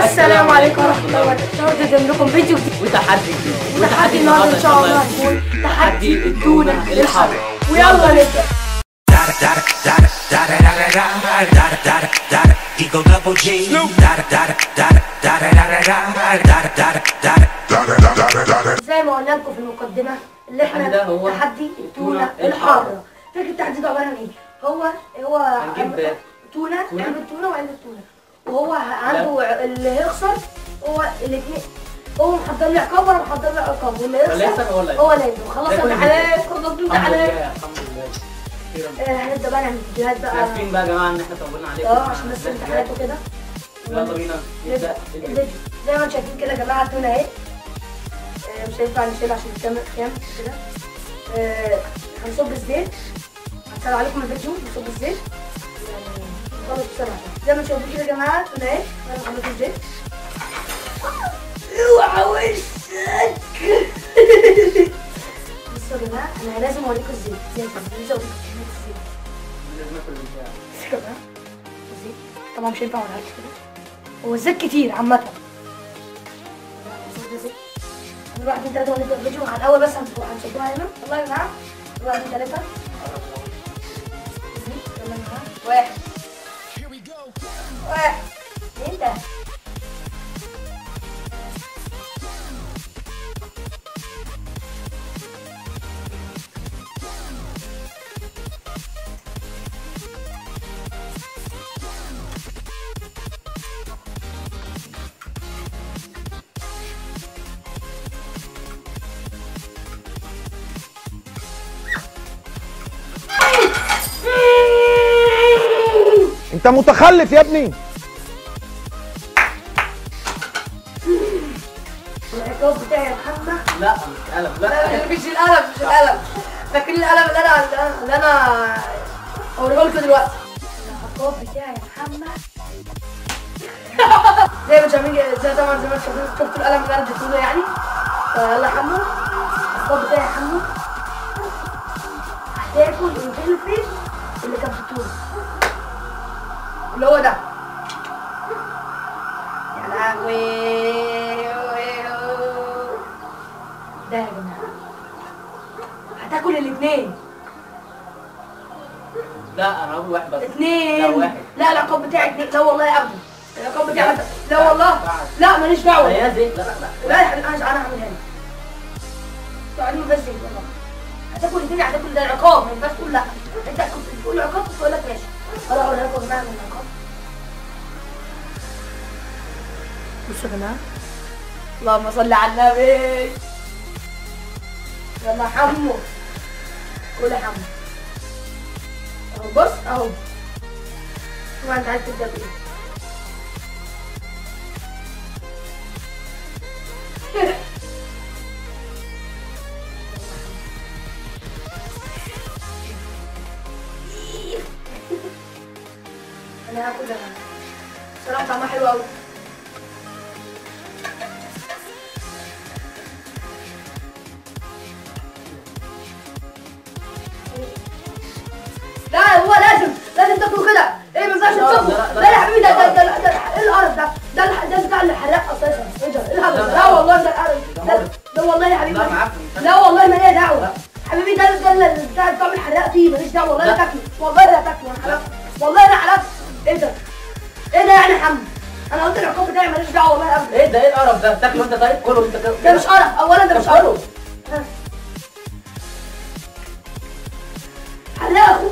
السلام عليكم ورحمة الله وبركاته نقدم لكم فيديو جديد وتحدي جديد وتحدي النهارده ان شاء الله هيكون تحدي التونة للحر ويلا نبدأ Eagle double G. Da da da da da da da da da da da da. زي ما قلنا لكم في المقدمة اللي احنا التحدي ده هو تحدي التونة التونة الحارة الحارة. فكرة التحدي ده عبارة عن ايه؟ هو هو هنجيب تونة تونة. علبة تونة وعلبة تونة وهو عنده اللي هيخسر هو الاثنين هو محضر لي عقاب وانا محضر لي عقاب واللي واللي يخسر يخسر هو اللي هو اللي يكسب خلاص ده كل امتحانات فيديو. خلصت الحمد امتحانات لله الحمد لله أخيراً. آه، هنبدأ بقى نعمل فيديوهات بقى عارفين بقى يا جماعه ان احنا طولنا عليكم اه عشان بس امتحانات وكده يلا بينا نبدا الفيديو الفيديو زي ما انتم شايفين كده يا جماعه التونه اهي آه، مش هينفع نشيلها عشان الكاميرا كام كده آه، هنصب الزيت هسأل عليكم الفيديو نصب الزيت يعني خلص بسرعه زي ما انتم شايفين كده يا جماعه التونه اهي انا حطيت الزيت اوعى وشك بصوا يا جماعه انا لازم اوريكم الزيت زي كده لازم اوريكم كميه الزيت لازم ناكل البتاع. بصوا يا جماعه الزيت طبعا مش هينفع اوريها لكم كده هو الزيت كتير عامة واحد اتنين تلاتة ونبدأ الفيديو على الأول بس هنصب- هنصبها هنا والله يا جماعة واحد اتنين تلاتة زيت، يلا يا جماعة. واحد واحد اتنين تلاتة انت متخلف يا ابني العقاب بتاعي يا محمد لا مش قلم لا لا مش القلم مش القلم فاكرين القلم اللي انا اللي انا اوريه لكم دلوقتي العقاب بتاعي يا محمد زي ما شايفين زي طبعا زي ما شايفين شفتوا القلم اللي انا اديته له يعني فيلا يا حمو العقاب بتاعي يا حمو هتاكل الفلفل اللي كان في التونه اللي هو ده يا لهوي ده يا جماعه هتاكل الاثنين لا انا هاكل واحد بس اثنين لا واحد لا العقاب بتاعي اثنين لا والله يا ابني العقاب بتاعي لا. لا والله بعد. لا ماليش دعوه لا يا زيت لا لا لا يا حبيبي انا انا هعملها لك تقعد بس زي والله هتاكل الاثنين هتاكل ده العقاب ما ينفعش تقول لا انت كنت بتقول عقاب كنت اقول لك ماشي انا اقول لكم يا جماعه من العقاب بصوا يا جماعه اللهم صل على النبي يلا حمو كل يا حمو اهو بص اهو طبعا انت عايز تبدا بايه انا هاكل ده صراحه طعمها حلو قوي لا هو لازم لازم تاكل كده ايه ما ينفعش لا، تصبه لا، لا. لا يا حبيبي ده ده ده ده ايه القرف ده ده الح- ده بتاع الحراق اساسا ايه ده ايه الهبل ده لا والله ده القرف ده ده والله يا حبيبي لا معاك لا والله ما ليا دعوه حبيبي ده ده اللي بتاع بتاع الحراق فيه ماليش دعوه والله لا لا. تاكله والله لا تاكله انا حلفت والله انا حلفت ايه ده ايه ده يعني يا حمد انا قلت العقاب بتاعي ماليش دعوه والله ابدا ايه ده ايه القرف ده تاكله انت طيب كله انت كده ده مش قرف اولا ده مش طب قرف كله. ها. حلاقه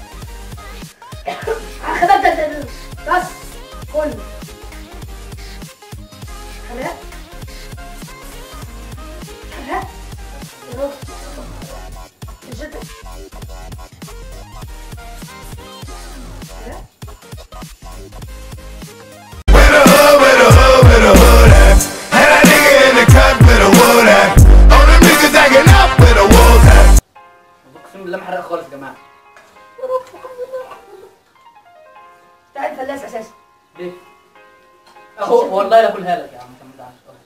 خدت ال- بس كله حلاق حلاق يا رب. جدا. حلاق. With a hood, with a hood, with a hood at. And a nigga in the cut with a wood at. All them niggas acting up with a wolf hat. اقسم بالله محرق خالص يا جماعه بتاع الفلاس اساسا ليه اهو والله لا اكلها لك يا عم انت ما تزعلش أهو.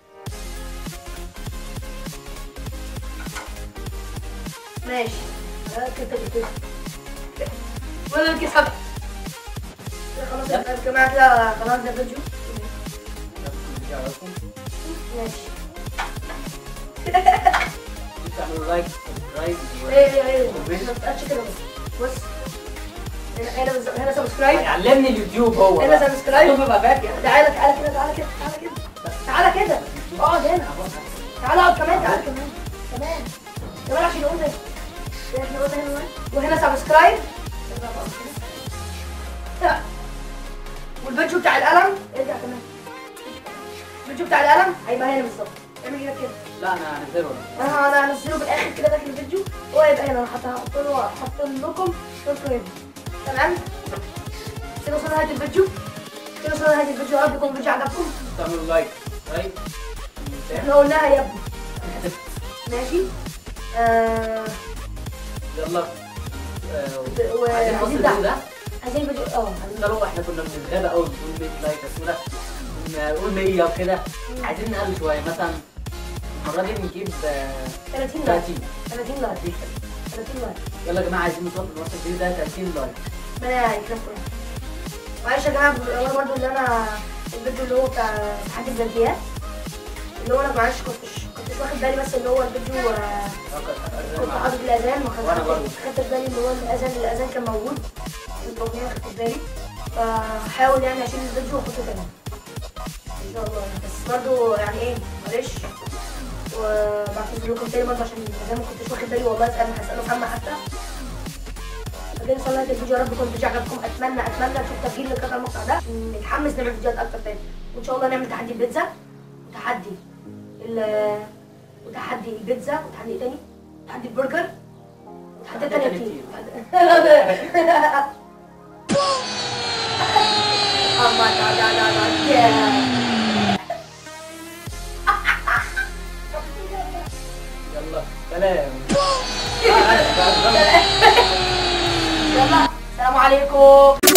ماشي آه، كده كده ولا الكيس حبة خلاص يا جماعه كده خلاص ده فيديو يعرفوا ماشي تعملوا لايك سبسكرايب ايه ايه ايه ما تبقاش كده بس بص هنا هنا بز- هنا سبسكرايب هيعلمني اليوتيوب هو هنا بقى. سبسكرايب اليوتيوب بقى فاكر تعالى تعالى كده تعالى كده تعالى كده تعالى كده اقعد هنا تعالى اقعد كمان تعالى كمان كمان كمان عشان يقول ده احنا قلنا هنا وين؟ وهنا سبسكرايب والفيديو بتاع القلم ارجع كمان الفيديو بتاع القلم هيبقى هنا بالظبط اعمل كده كده لا انا هنزله ده. انا انا هنزله بالاخر كده داخل الفيديو هو هيبقى هنا انا هحط له هحط لكم صورته هنا تمام كده وصلنا لنهايه الفيديو كده وصلنا لنهايه الفيديو يا رب يكون الفيديو عجبكم تعملوا لايك سبسكرايب احنا قلناها يا ابني ماشي آه يلا آه، و- عايزين نوصل عايزين الفيديو دعم. ده عايزين فيديو اه عايزين نروح احنا كنا بنتغابى قوي بنقول 100 لايك بس كده بنقول 100 وكده عايزين نقل شويه مثلا المره دي نجيب آه، 30 لايك 30 30 لايك 30 لايك يلا يا جماعه عايزين نوصل نوصل الفيديو ده 30 لايك ربنا يكرمكم معلش يا جماعه انا برضو اللي انا الفيديو اللي هو بتاع تحدي البلديات اللي هو انا معلش كنتش كنتش واخد بالي بس اللي هو الفيديو آه، كنت حاطط الاذان ما وأنا برضو. خدتش خدت بالي اللي هو الاذان الاذان كان موجود في الاغنيه ما خدتش بالي فحاول يعني اشيل الفيديو واحطه تاني ان شاء الله يعني. بس برضو يعني ايه معلش وبعتذر لكم تاني برضه عشان زي ما كنتش واخد بالي والله اسال هساله محمد حتى فكده ان شاء الله الفيديو يا رب يكون الفيديو عجبكم اتمنى اتمنى اشوف تسجيل لقطع المقطع ده نتحمس نعمل فيديوهات اكتر تاني وان شاء الله نعمل تحدي البيتزا وتحدي ال وتحدي البيتزا وتحدي ايه تاني؟ تحدي البرجر وتحدي تحدي تاني تاني كتير أما لا لا لا لا يلا سلام يلا السلام عليكم